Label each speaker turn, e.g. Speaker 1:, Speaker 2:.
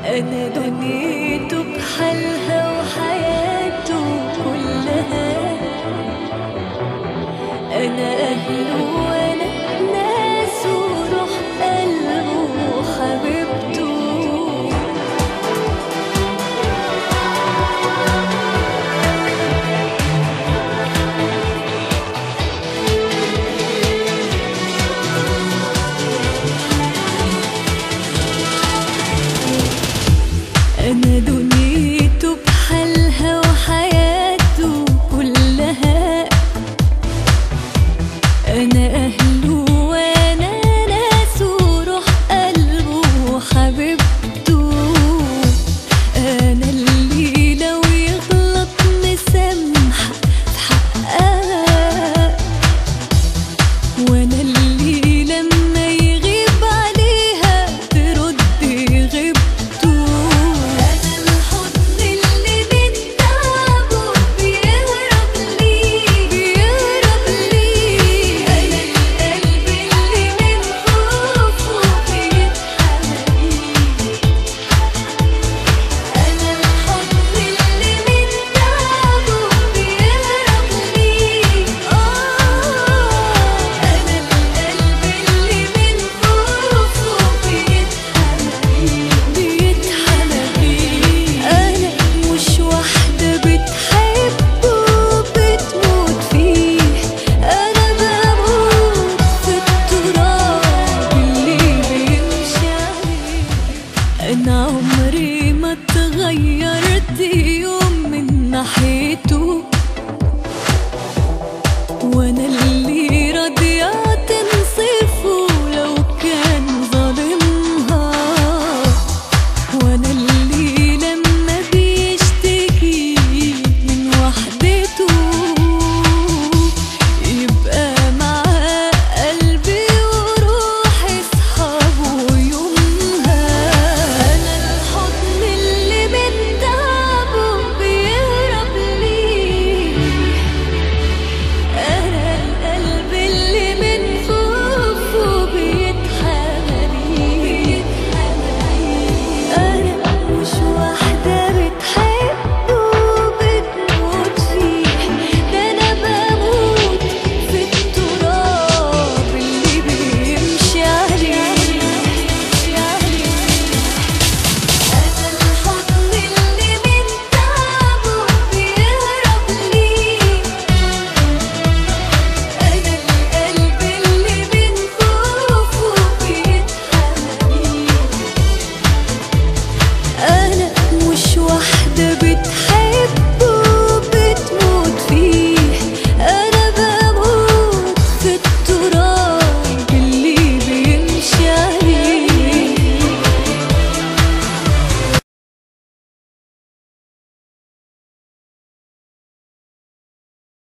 Speaker 1: أنا دنيته بحالها وحياته كلها أنا أهله وأنا ناسه روح قلبه وحبيبته أنا دنيته بحالها وحياته كلها أنا أهله وأنا ناسه روح قلبه وحبيبته أنا اللي لو يغلط مسامحة في حقها وانا اللي لما يغيب عليها ترد غيبته انا الحضن اللي من تعبه بيهرب لي بيهرب لي انا القلب اللي من خوفه بيتحمل أنا الحضن اللي من تعبه بيهرب لي آه أنا القلب اللي من خوفه بيتحمل بيتحمل أنا مش واحدة بتحبه بتموت فيه أنا بموت في التراب اللي بيمشي عليه أنا عمري ما اتغيرت يوم من ناحيته وأنا اللي